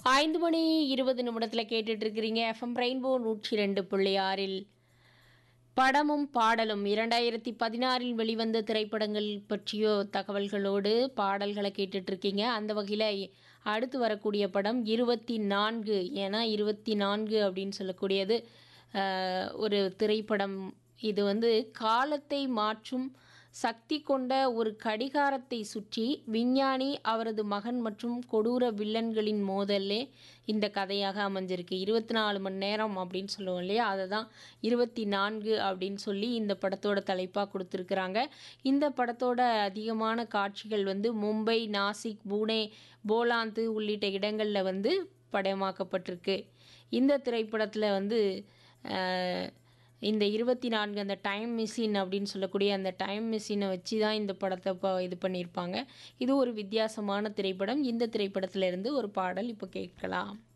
ஐந்து மணி இருபது நிமிடத்தில் கேட்டுட்டு இருக்கிறீங்க எஃப்எம் ரெயின்போ நூற்றி ரெண்டு புள்ளி ஆறில் படமும் பாடலும் இரண்டாயிரத்தி பதினாறில் வெளிவந்த திரைப்படங்கள் பற்றிய தகவல்களோடு பாடல்களை கேட்டுட்டு இருக்கீங்க அந்த வகையில் அடுத்து வரக்கூடிய படம் இருபத்தி நான்கு ஏன்னா இருபத்தி நான்கு அப்படின்னு சொல்லக்கூடியது ஆஹ், ஒரு திரைப்படம் இது வந்து காலத்தை மாற்றும் சக்தி கொண்ட ஒரு கடிகாரத்தை சுற்றி விஞ்ஞானி அவரது மகன் மற்றும் கொடூர வில்லன்களின் மோதல்லே இந்த கதையாக அமைஞ்சிருக்கு இருபத்தி நாலு மணி நேரம் அப்படின்னு சொல்லுவோம் இல்லையா அதை தான் இருபத்தி நான்கு அப்படின்னு சொல்லி இந்த படத்தோட தலைப்பாக கொடுத்துருக்குறாங்க இந்த படத்தோட அதிகமான காட்சிகள் வந்து மும்பை நாசிக் புனே போலாந்து உள்ளிட்ட இடங்களில் வந்து படமாக்கப்பட்டிருக்கு இந்த திரைப்படத்தில் வந்து அஹ், இந்த இருபத்தி நான்கு அந்த டைம் மிஷின் அப்படின்னு சொல்லக்கூடிய அந்த டைம் மிஷினை வச்சு தான் இந்த படத்தை இப்போ இது பண்ணியிருப்பாங்க இது ஒரு வித்தியாசமான திரைப்படம் இந்த திரைப்படத்திலிருந்து ஒரு பாடல் இப்போ கேட்கலாம்